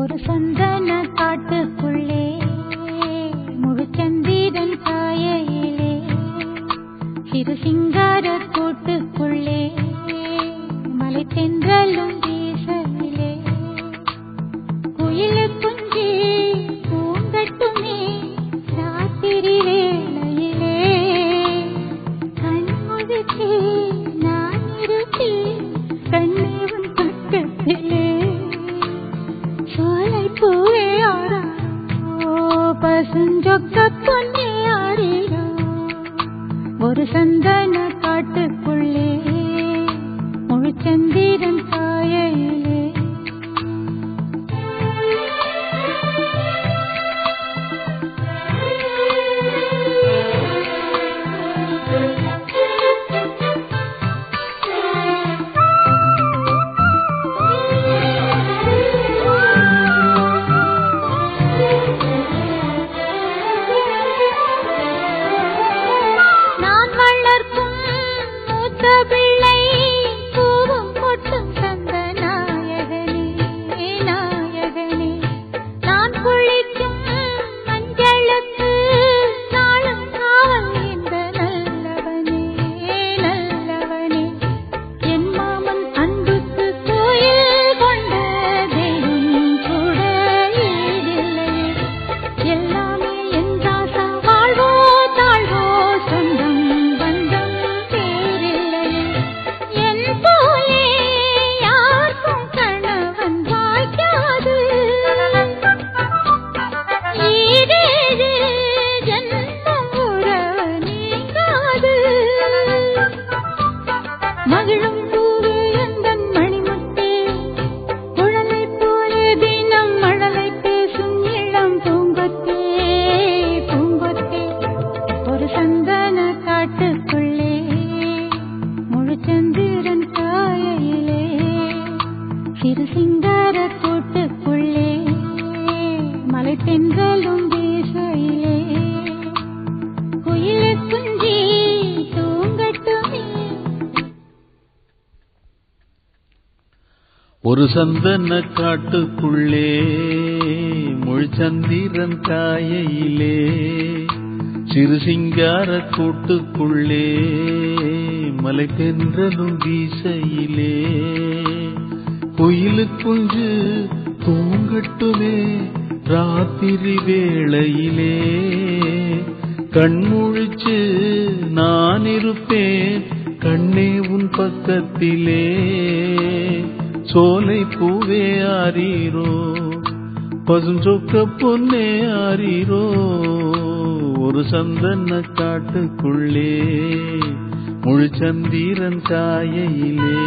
ஒரு சந்தன காட்டுக்குள்ளே முழுச்சந்திரன் காயையிலே சிறு சிங்கார கூட்டுக்குள்ளே மலை தென்றலும் வீசலிலே குயிலு குஞ்சு பூங்கட்டுமே ராத்திரி வேளையிலே கண்முழிச்சு நான் இருப்பேன் கண்ணீவன் பக்கத்திலே சோலை பூவே ஆராரோ பசுஞ்சொக்க பொன்னே ஆரீரோ ஒரு சந்தன காட்டுக்குள்ளே முழுச்சந்திரன் காயையிலே நான் வளர்க்கும் மூத்த பிள்ளை பூவும் பொட்டும் தந்த நாயகனே நாயகனே நான் குளிக்கும் மஞ்சளுக்கு நாளும் காவல் இந்த நல்லவனே நல்லவனே என் மாமன் அன்புக்கு கோயில் கொண்ட தெய்வம் கூட ஈடில்லையே எல்லாமே என் ராசா வாழ்வோ தாழ்வோ சொந்தம் பந்தம் பேரில்லையே என் போலே யாருக்கும் கணவன் வாய்க்காது ஈரேழு ஜன்மம் உறவு நீங்காது மகிழும் பூவே எந்தன் மணிமுத்தே குழலை போலே தினம் மழலை பேசும் இளம் பூங்கொத்தே பூங்கொத்தே ஒரு சந்தன காட்டுக்குள்ளே முழுச்சந்திரன் காயையிலே சிறு சிங்கார கூட்டுக்குள்ளே மலை தென்றலும் வீசையிலே குயிலு குஞ்சி தூங்கட்டுமே ஒரு சந்தன காட்டுக்குள்ளே முழுச்சந்திரன் காயையிலே சிறு சிங்கார கூட்டுக்குள்ளே மலை தென்றலும் வீசையிலே குயிலு குஞ்சு தூங்கட்டுமே ராத்திரி வேளையிலே கண்முழிச்சு நான் இருப்பேன் கண்ணே உன் பக்கத்திலே சோலை பூவே ஆரீரோ பசுஞ்சொக்க பொன்னே ஆரீரோ ஒரு சந்தன காட்டுக்குள்ளே முழுச்சந்திரன் காயையிலே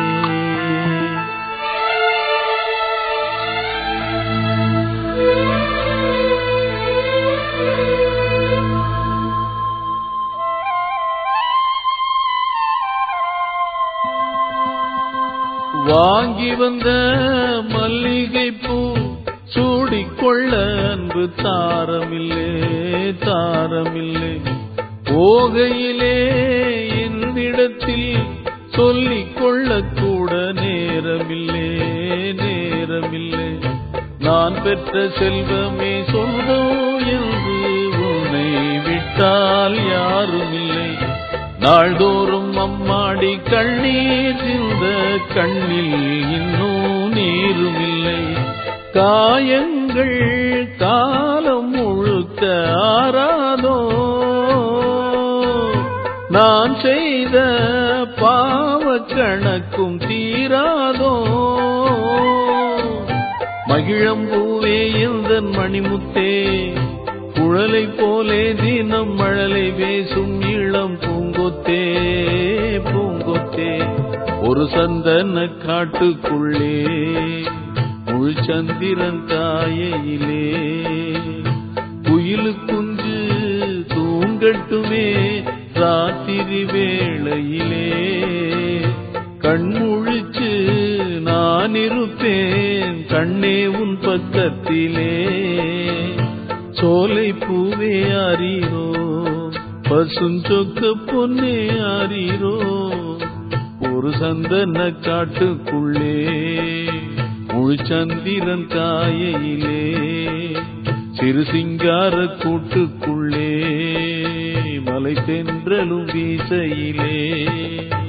வாங்கி வந்த மல்லிகை பூ சூடிக்கொள்ள அன்பு தாரமில்லே தாரமில்லை போகையிலே என்னிடத்தில் சொல்லிக் கொள்ள கூட நேரமில்லே நேரமில்லை நான் பெற்ற செல்வமே சொல்வோம் என்று உன்னை விட்டால் யாருமில்லை நாள்தோறும் அம்மாடி கண்ணீர் சிந்த கண்ணில் இன்னும் நீருமில்லை காயங்கள் காலம் முழுக்க ஆறாதோ நான் செய்த பாவ கணக்கும் தீராதோ மகிழம்பூவே எந்தன் மணிமுத்தே குழலை போலே தினம் மழலை பேசும் இளம் பூங்கொத்தே பூங்கொத்தே ஒரு சந்தன காட்டுக்குள்ளே முழுச்சந்திரன் தாயையிலே குயிலு குஞ்சு தூங்கட்டுமே ராத்திரி வேளையிலே கண்முழிச்சு நான் இருப்பேன் கண்ணே உன் பக்கத்திலே சோலை பூவே அறிரோ பசுஞ்சொக்க பொன்னே அறிரோ ஒரு சந்தன காட்டுக்குள்ளே முழுச்சந்திரன் காயையிலே சிறு சிங்கார கூட்டுக்குள்ளே மலை தென்றலும் வீசையிலே